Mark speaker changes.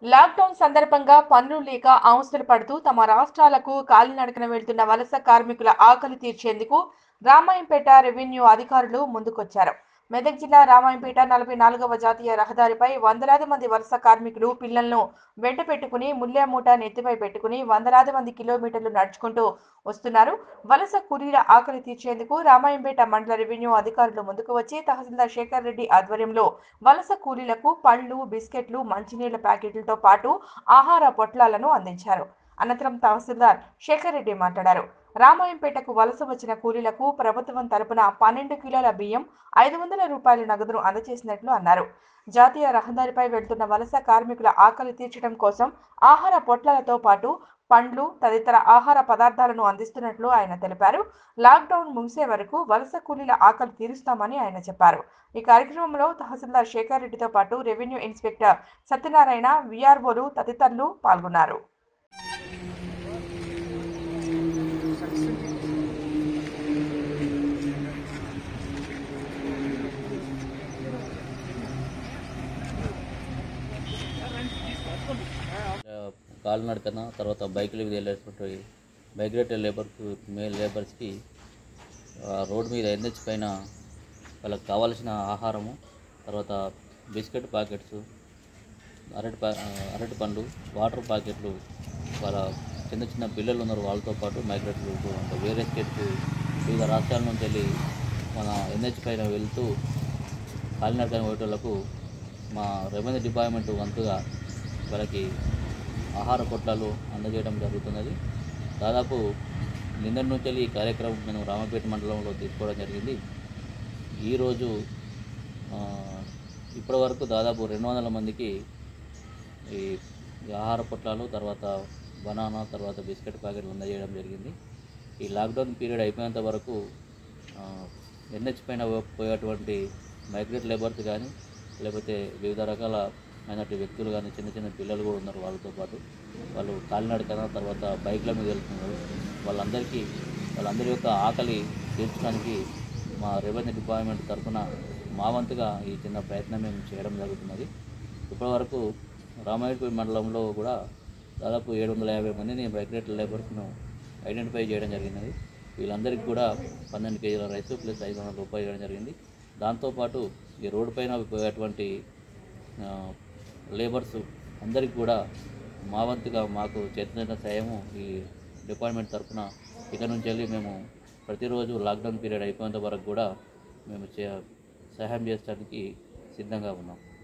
Speaker 1: lockdown సందర్భంగా పనులు లేక అవస్థలు పడుతూ తమ రాష్ట్రాలకు కాలినడకన వెళ్తున్న వలస కార్మికుల ఆకలి తీర్చేందుకు రామాయంపేట రెవెన్యూ అధికారులు ముందుకొచ్చారు మెదక్ జిల్లా రామాయంపేట నలభై నాలుగవ జాతీయ రహదారిపై వందలాది మంది వలస కార్మికులు పిల్లలను వెంట పెట్టుకుని ముల్య మూట నెత్తిపై పెట్టుకుని వందలాది మంది కిలోమీటర్లు నడుచుకుంటూ వస్తున్నారు వలస కూలీల ఆకలి తీర్చేందుకు రామాయంపేట మండల రెవెన్యూ అధికారులు ముందుకు వచ్చి తహసీల్దార్ శేఖర్ రెడ్డి ఆధ్వర్యంలో వలస కూలీలకు పళ్ళు బిస్కెట్లు మంచినీళ్ల ప్యాకెట్లతో పాటు ఆహార పొట్లాలను అందించారు అనంతరం తహసీల్దార్ శేఖర్ రెడ్డి మాట్లాడారు రామాయంపేటకు వలస వచ్చిన కూలీలకు ప్రభుత్వం తరపున పన్నెండు కిలోల బియ్యం ఐదు వందల రూపాయల నగదును అందజేసినట్లు అన్నారు జాతీయ రహదారిపై వెళ్తున్న వలస కార్మికుల ఆకలి తీర్చడం కోసం ఆహార పొట్లాలతో పాటు పండ్లు తదితర ఆహార పదార్థాలను అందిస్తున్నట్లు ఆయన తెలిపారు లాక్డౌన్ ముగిసే వరకు వలస కూలీల ఆకలి తీరుస్తామని ఆయన చెప్పారు ఈ కార్యక్రమంలో తహసీల్దార్ శేఖర్ రెడ్డితో పాటు రెవెన్యూ ఇన్స్పెక్టర్ సత్యనారాయణ విఆర్ఓలు తదితరులు పాల్గొన్నారు
Speaker 2: కాలినడకన తర్వాత బైకుల మీద వెళ్ళేటువంటి బైక్ రేట్ లేబర్కు మే లేబర్స్కి ఆ, రోడ్డు మీద ఎన్హెచ్ పైన వాళ్ళకి కావాల్సిన ఆహారము తర్వాత బిస్కెట్ ప్యాకెట్స్ అరటి పా ఆ, అరటి పండ్లు వాటర్ ప్యాకెట్లు వాళ్ళ చిన్న చిన్న పిల్లలు ఉన్నారు వాళ్ళతో పాటు మైగ్రేట్లు వేరే స్టేట్కు వివిధ రాష్ట్రాల నుంచి వెళ్ళి మన ఎన్హెచ్ పైన వెళ్తూ కాలినడకన పోయేటోళ్లకు మా రెవెన్యూ డిపార్ట్మెంట్ వంతుగా వాళ్ళకి ఆహార పొట్లాలు అందజేయడం జరుగుతున్నది దాదాపు నిన్నటి నుంచి ఈ కార్యక్రమం మేము రామపేట మండలంలో తీసుకోవడం జరిగింది ఈరోజు ఆ, ఇప్పటి వరకు దాదాపు రెండు వందల మందికి ఈ ఈ ఆహార పొట్లాలు తర్వాత బనానా తర్వాత బిస్కెట్ ప్యాకెట్లు అందజేయడం జరిగింది ఈ లాక్డౌన్ పీరియడ్ అయిపోయేంత వరకు ఎన్హెచ్ పైన పోయేటువంటి మైగ్రేట్ లేబర్స్ కానీ లేకపోతే వివిధ రకాల అయినటువంటి వ్యక్తులు కానీ చిన్న చిన్న పిల్లలు కూడా ఉన్నారు వాళ్ళతో పాటు వాళ్ళు కాలినడకన తర్వాత బైక్ల మీద వెళ్తున్నారు వాళ్ళందరికీ వాళ్ళందరి యొక్క ఆకలి తీర్చడానికి మా రెవెన్యూ డిపార్ట్మెంట్ తరఫున మా వంతుగా ఈ చిన్న ప్రయత్నం మేము చేయడం జరుగుతున్నది ఇప్పటివరకు రామాయణపేట మండలంలో కూడా దాదాపు ఏడు వందల యాభై మందిని మైగ్రేట్ లేబర్స్ను ఐడెంటిఫై చేయడం జరిగినది వీళ్ళందరికీ కూడా పన్నెండు కేజీల రైస్ ప్లస్ ఐదు వందల రూపాయలు ఇవ్వడం జరిగింది దాంతోపాటు ఈ రోడ్డు పైన పోయేటువంటి ఆ, లేబర్స్ అందరికీ కూడా మా వంతుగా మాకు చేతున్న సాయము ఈ డిపార్ట్మెంట్ తరఫున ఇక నుంచి వెళ్ళి మేము ప్రతిరోజు లాక్డౌన్ పీరియడ్ అయిపోయేంత వరకు కూడా మేము చే సహాయం చేయడానికి సిద్ధంగా ఉన్నాం